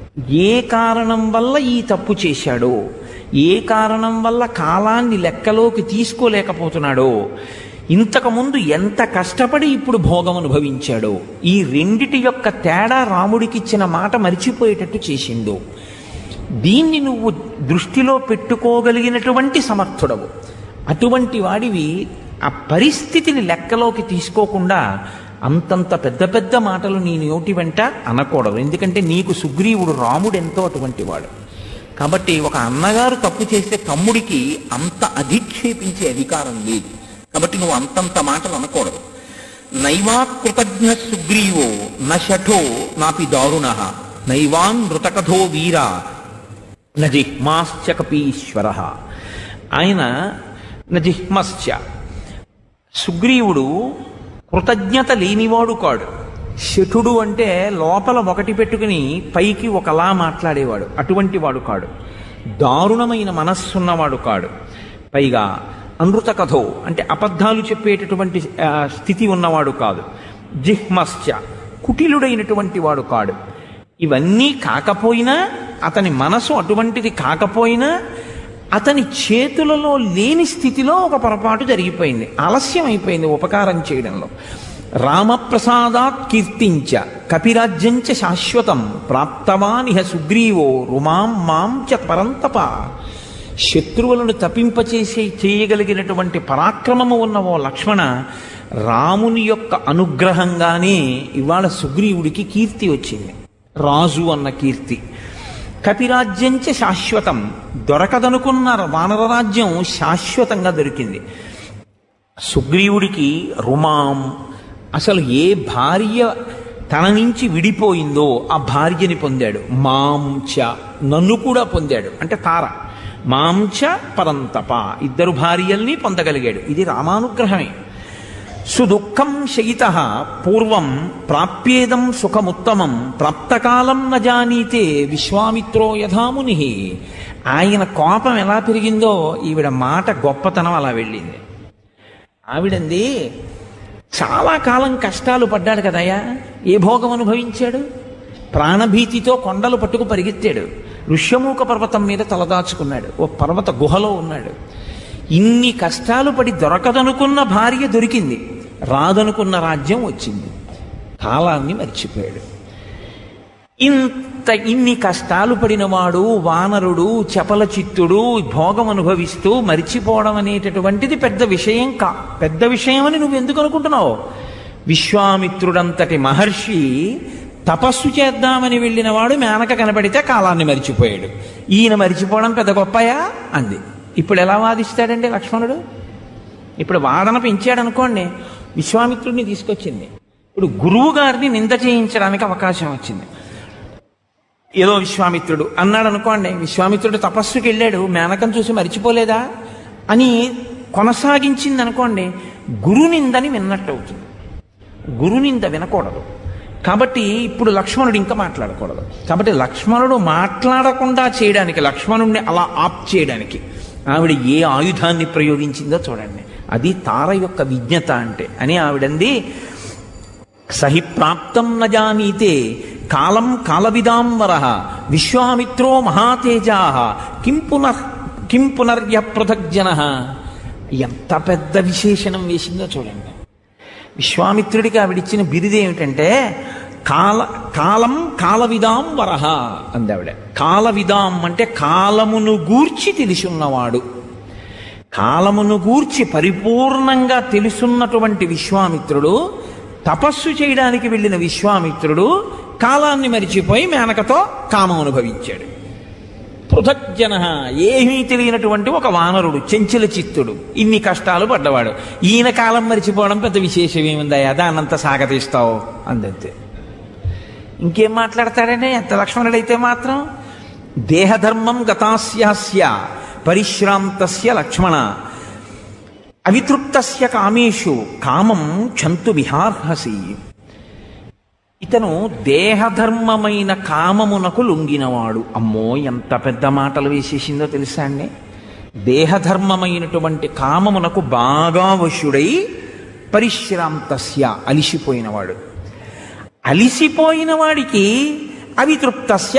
ఏ కారణం వల్ల ఈ తప్పు చేశాడో ఏ కారణం వల్ల కాలాన్ని లెక్కలోకి తీసుకోలేకపోతున్నాడో ఇంతకుముందు ఎంత కష్టపడి ఇప్పుడు భోగం అనుభవించాడో ఈ రెండిటి యొక్క తేడా రాముడికిచ్చిన మాట మరిచిపోయేటట్టు చేసిందో దీన్ని నువ్వు దృష్టిలో పెట్టుకోగలిగినటువంటి సమర్థుడవు అటువంటి వాడివి ఆ పరిస్థితిని లెక్కలోకి తీసుకోకుండా అంతంత పెద్ద పెద్ద మాటలు నీ నోటి వెంట అనకూడదు ఎందుకంటే నీకు సుగ్రీవుడు రాముడు ఎంతో అటువంటి వాడు కాబట్టి ఒక అన్నగారు తప్పు చేస్తే తమ్ముడికి అంత అధిక్షేపించే అధికారం లేదు కాబట్టి నువ్వు అంతంత మాటలు అనకూడదు నైవా కృతజ్ఞ సుగ్రీవో నషఠో నాపి దారుణ నైవాన్ మృతకథో వీరా నజిహ్మాశ్చ కపీశ్వర ఆయన నజిహ్మశ్చ సుగ్రీవుడు కృతజ్ఞత లేనివాడు కాడు శఠుడు అంటే లోపల ఒకటి పెట్టుకుని పైకి ఒకలా మాట్లాడేవాడు అటువంటి వాడు కాడు దారుణమైన మనస్సున్నవాడు కాడు పైగా అనృత కథో అంటే అబద్ధాలు చెప్పేటటువంటి ఆ, స్థితి ఉన్నవాడు కాదు జిహ్మశ్చ కుటిలుడైనటువంటి వాడు కాడు ఇవన్నీ కాకపోయినా అతని మనసు అటువంటిది కాకపోయినా అతని చేతులలో లేని స్థితిలో ఒక పొరపాటు జరిగిపోయింది ఆలస్యం అయిపోయింది ఉపకారం చేయడంలో రామప్రసాదాత్ కీర్తించ కపిరాజ్యంచ శాశ్వతం ప్రాప్తవానిహ సుగ్రీవో రుమాం మాం చ పరంతప శత్రువులను తప్పింపచేసి చేయగలిగినటువంటి పరాక్రమము ఉన్న ఓ లక్ష్మణ రాముని యొక్క అనుగ్రహంగానే ఇవాళ సుగ్రీవుడికి కీర్తి వచ్చింది రాజు అన్న కీర్తి కపిరాజ్యంచ శాశ్వతం దొరకదనుకున్న వానర రాజ్యం శాశ్వతంగా దొరికింది సుగ్రీవుడికి రుమాం అసలు ఏ భార్య తన నుంచి విడిపోయిందో ఆ భార్యని పొందాడు మాంచ నన్ను కూడా పొందాడు అంటే తార మాంచ పరంతప ఇద్దరు భార్యల్ని పొందగలిగాడు ఇది రామానుగ్రహమే సుదుఃఖం శయిత పూర్వం ప్రాప్యేదం సుఖముత్తమం ప్రాప్తకాలం న జానీతే విశ్వామిత్రో యథాముని ఆయన కోపం ఎలా పెరిగిందో ఈవిడ మాట గొప్పతనం అలా వెళ్ళింది ఆవిడంది చాలా కాలం కష్టాలు పడ్డాడు కదయ్యా ఏ భోగం అనుభవించాడు ప్రాణభీతితో కొండలు పట్టుకు పరిగెత్తాడు ఋష్యమూక పర్వతం మీద తలదాచుకున్నాడు ఓ పర్వత గుహలో ఉన్నాడు ఇన్ని కష్టాలు పడి దొరకదనుకున్న భార్య దొరికింది రాదనుకున్న రాజ్యం వచ్చింది కాలాన్ని మర్చిపోయాడు ఇంత ఇన్ని కష్టాలు పడినవాడు వానరుడు చపల చిత్తుడు భోగం అనుభవిస్తూ మరిచిపోవడం అనేటటువంటిది పెద్ద విషయం కా పెద్ద విషయం అని నువ్వు ఎందుకు అనుకుంటున్నావు విశ్వామిత్రుడంతటి మహర్షి తపస్సు చేద్దామని వెళ్ళిన వాడు మేనక కనపడితే కాలాన్ని మరిచిపోయాడు ఈయన మరిచిపోవడం పెద్ద గొప్పయా అంది ఇప్పుడు ఎలా వాదిస్తాడండి లక్ష్మణుడు ఇప్పుడు వాదన పెంచాడు అనుకోండి విశ్వామిత్రుడిని తీసుకొచ్చింది ఇప్పుడు గురువు గారిని నింద చేయించడానికి అవకాశం వచ్చింది ఏదో విశ్వామిత్రుడు అన్నాడు అనుకోండి విశ్వామిత్రుడు తపస్సుకి వెళ్ళాడు మేనకం చూసి మరిచిపోలేదా అని కొనసాగించింది అనుకోండి గురునిందని విన్నట్టు అవుతుంది గురునింద వినకూడదు కాబట్టి ఇప్పుడు లక్ష్మణుడు ఇంకా మాట్లాడకూడదు కాబట్టి లక్ష్మణుడు మాట్లాడకుండా చేయడానికి లక్ష్మణుడిని అలా ఆప్ చేయడానికి ఆవిడ ఏ ఆయుధాన్ని ప్రయోగించిందో చూడండి అది తార యొక్క విజ్ఞత అంటే అని ఆవిడంది సహి ప్రాప్తం న జానీతే కాలం కాలవిదాంబర విశ్వామిత్రో మహాతేజా కిం పునర్ కిం పునర్య పృథగ్జన ఎంత పెద్ద విశేషణం వేసిందో చూడండి విశ్వామిత్రుడికి ఆవిడిచ్చిన బిరుదు ఏమిటంటే కాల కాలం కాలవిదాం వరహ అందావిడ కాలవిదాం అంటే కాలమును గూర్చి తెలిసున్నవాడు కాలమును గూర్చి పరిపూర్ణంగా తెలుసున్నటువంటి విశ్వామిత్రుడు తపస్సు చేయడానికి వెళ్ళిన విశ్వామిత్రుడు కాలాన్ని మరిచిపోయి మేనకతో కామం అనుభవించాడు పృథగ్జన ఏమీ తెలియనటువంటి ఒక వానరుడు చెంచల చిత్తుడు ఇన్ని కష్టాలు పడ్డవాడు ఈయన కాలం మరిచిపోవడం పెద్ద విశేషం ఏముందయ్యా దాన్నంత సాగతీస్తావు అందంతే ఇంకేం మాట్లాడతాడండి ఎంత లక్ష్మణుడైతే మాత్రం దేహధర్మం గతాస్యాస్య పరిశ్రాంతస్య లక్ష్మణ అవితృప్తస్య కామేషు కామం క్షంతు విహార్హసి ఇతను దేహధర్మమైన కామమునకు లొంగినవాడు అమ్మో ఎంత పెద్ద మాటలు వేసేసిందో తెలుసా అండి దేహధర్మమైనటువంటి కామమునకు బాగా వశుడై పరిశ్రాంతస్య అలిసిపోయినవాడు అలిసిపోయిన వాడికి అవితృప్తస్య